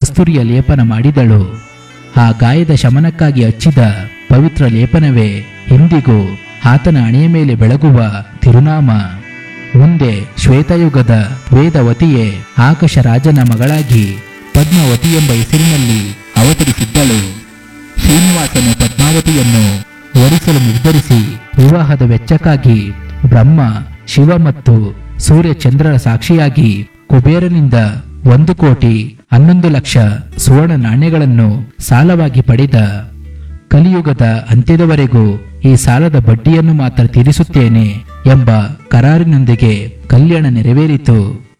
ಕಸ್ತೂರಿಯ ಲೇಪನ ಮಾಡಿದಳು ಆ ಗಾಯದ ಶಮನಕ್ಕಾಗಿ ಹಚ್ಚಿದ ಪವಿತ್ರ ಲೇಪನವೇ ಇಂದಿಗೂ ಆತನ ಹಣೆಯ ಮೇಲೆ ಬೆಳಗುವ ತಿರುನಾಮ ಮುಂದೆ ಶ್ವೇತಯುಗದ ವೇದವತಿಯೇ ಆಕಾಶ ರಾಜನ ಮಗಳಾಗಿ ಪದ್ಮಾವತಿ ಎಂಬ ಹೆಸರಿನಲ್ಲಿ ಅವತರಿಸಿದ್ದಳು ಶ್ರೀನಿವಾಸನು ಪದ್ಮಾವತಿಯನ್ನು ವರಿಸಲು ನಿರ್ಧರಿಸಿ ವಿವಾಹದ ವೆಚ್ಚಕ್ಕಾಗಿ ಬ್ರಹ್ಮ ಶಿವ ಮತ್ತು ಸೂರ್ಯ ಚಂದ್ರರ ಸಾಕ್ಷಿಯಾಗಿ ಕುಬೇರನಿಂದ ಒಂದು ಕೋಟಿ ಹನ್ನೊಂದು ಲಕ್ಷ ಸುವರ್ಣ ನಾಣ್ಯಗಳನ್ನು ಸಾಲವಾಗಿ ಪಡೆದ ಕಲಿಯುಗದ ಅಂತ್ಯದವರೆಗೂ ಈ ಸಾಲದ ಬಡ್ಡಿಯನ್ನು ಮಾತ್ರ ತೀರಿಸುತ್ತೇನೆ ಎಂಬ ಕರಾರಿನೊಂದಿಗೆ ಕಲ್ಯಾಣ ನೆರವೇರಿತು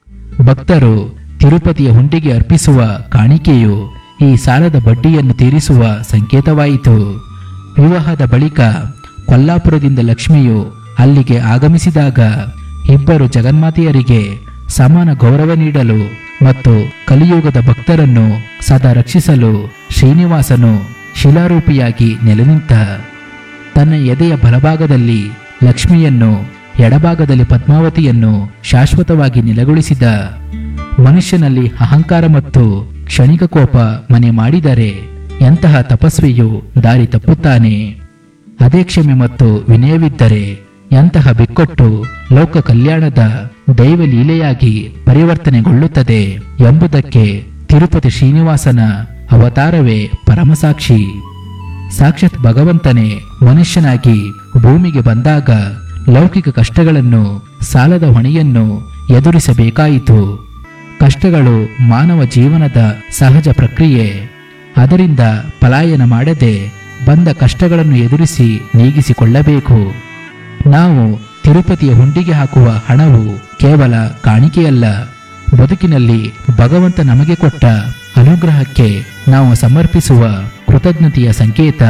ಭಕ್ತರು ತಿರುಪತಿಯ ಹುಂಡಿಗೆ ಅರ್ಪಿಸುವ ಕಾಣಿಕೆಯು ಈ ಸಾಲದ ಬಡ್ಡಿಯನ್ನು ತೀರಿಸುವ ಸಂಕೇತವಾಯಿತು ವಿವಾಹದ ಬಳಿಕ ಕೊಲ್ಲಾಪುರದಿಂದ ಲಕ್ಷ್ಮಿಯು ಅಲ್ಲಿಗೆ ಆಗಮಿಸಿದಾಗ ಇಬ್ಬರು ಜಗನ್ಮಾತೆಯರಿಗೆ ಸಮಾನ ಗೌರವ ನೀಡಲು ಮತ್ತು ಕಲಿಯುಗದ ಭಕ್ತರನ್ನು ಸದಾ ರಕ್ಷಿಸಲು ಶ್ರೀನಿವಾಸನು ಶಿಲಾರೂಪಿಯಾಗಿ ನೆಲೆನಿಂತ ತನ್ನ ಎದೆಯ ಬಲಭಾಗದಲ್ಲಿ ಲಕ್ಷ್ಮಿಯನ್ನು ಎಡಭಾಗದಲ್ಲಿ ಪದ್ಮಾವತಿಯನ್ನು ಶಾಶ್ವತವಾಗಿ ನೆಲೆಗೊಳಿಸಿದ ಮನುಷ್ಯನಲ್ಲಿ ಅಹಂಕಾರ ಮತ್ತು ಕ್ಷಣಿಕ ಕೋಪ ಮನೆ ಮಾಡಿದರೆ ಎಂತಹ ತಪಸ್ವಿಯು ದಾರಿ ತಪ್ಪುತ್ತಾನೆ ಅದೇ ಕ್ಷಮೆ ಮತ್ತು ವಿನಯವಿದ್ದರೆ ಎಂತಹ ಬಿಕ್ಕೊಟ್ಟು ಲೋಕ ಕಲ್ಯಾಣದ ದೈವ ಲೀಲೆಯಾಗಿ ಪರಿವರ್ತನೆಗೊಳ್ಳುತ್ತದೆ ಎಂಬುದಕ್ಕೆ ತಿರುಪತಿ ಶ್ರೀನಿವಾಸನ ಅವತಾರವೇ ಪರಮಸಾಕ್ಷಿ ಸಾಕ್ಷಾತ್ ಭಗವಂತನೇ ಮನುಷ್ಯನಾಗಿ ಭೂಮಿಗೆ ಬಂದಾಗ ಲೌಕಿಕ ಕಷ್ಟಗಳನ್ನು ಸಾಲದ ಹೊಣೆಯನ್ನು ಎದುರಿಸಬೇಕಾಯಿತು ಕಷ್ಟಗಳು ಮಾನವ ಜೀವನದ ಸಹಜ ಪ್ರಕ್ರಿಯೆ ಅದರಿಂದ ಪಲಾಯನ ಮಾಡದೆ ಬಂದ ಕಷ್ಟಗಳನ್ನು ಎದುರಿಸಿ ನೀಗಿಸಿಕೊಳ್ಳಬೇಕು ನಾವು ತಿರುಪತಿಯ ಹುಂಡಿಗೆ ಹಾಕುವ ಹಣವು ಕೇವಲ ಕಾಣಿಕೆಯಲ್ಲ ಬದುಕಿನಲ್ಲಿ ಭಗವಂತ ನಮಗೆ ಕೊಟ್ಟ ಅನುಗ್ರಹಕ್ಕೆ ನಾವು ಸಮರ್ಪಿಸುವ ಕೃತಜ್ಞತೆಯ ಸಂಕೇತ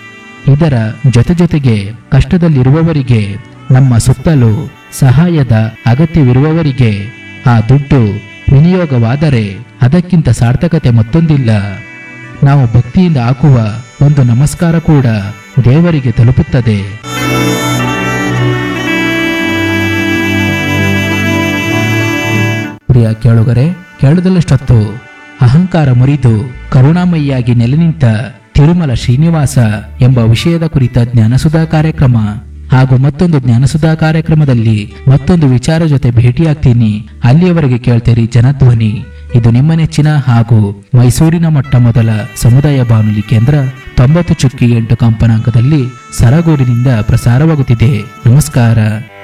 ಇದರ ಜೊತೆ ಜೊತೆಗೆ ಕಷ್ಟದಲ್ಲಿರುವವರಿಗೆ ನಮ್ಮ ಸುತ್ತಲೂ ಸಹಾಯದ ಅಗತ್ಯವಿರುವವರಿಗೆ ಆ ದುಡ್ಡು ವಿನಿಯೋಗವಾದರೆ ಅದಕ್ಕಿಂತ ಸಾರ್ಥಕತೆ ಮತ್ತೊಂದಿಲ್ಲ ನಾವು ಭಕ್ತಿಯಿಂದ ಹಾಕುವ ಒಂದು ನಮಸ್ಕಾರ ಕೂಡ ದೇವರಿಗೆ ತಲುಪುತ್ತದೆ ಪ್ರಿಯ ಕೇಳುಗರೆ ಕೇಳದಲ್ಲಷ್ಟೊತ್ತು ಅಹಂಕಾರ ಮುರಿದು ಕರುಣಾಮಯಿಯಾಗಿ ನೆಲೆನಿಂತ ತಿರುಮಲ ಶ್ರೀನಿವಾಸ ಎಂಬ ವಿಷಯದ ಕುರಿತ ಜ್ಞಾನಸುಧಾ ಕಾರ್ಯಕ್ರಮ ಹಾಗೂ ಮತ್ತೊಂದು ಜ್ಞಾನಸುಧಾ ಕಾರ್ಯಕ್ರಮದಲ್ಲಿ ಮತ್ತೊಂದು ವಿಚಾರ ಜೊತೆ ಭೇಟಿಯಾಗ್ತೀನಿ ಅಲ್ಲಿಯವರೆಗೆ ಕೇಳ್ತೀರಿ ಜನಧ್ವನಿ ಇದು ನಿಮ್ಮ ನೆಚ್ಚಿನ ಹಾಗೂ ಮೈಸೂರಿನ ಮೊಟ್ಟ ಮೊದಲ ಸಮುದಾಯ ಬಾನುಲಿ ಕೇಂದ್ರ ತೊಂಬತ್ತು ಚುಕ್ಕಿ ಎಂಟು ಕಂಪನಾಂಕದಲ್ಲಿ ಸರಗೂರಿನಿಂದ ಪ್ರಸಾರವಾಗುತ್ತಿದೆ ನಮಸ್ಕಾರ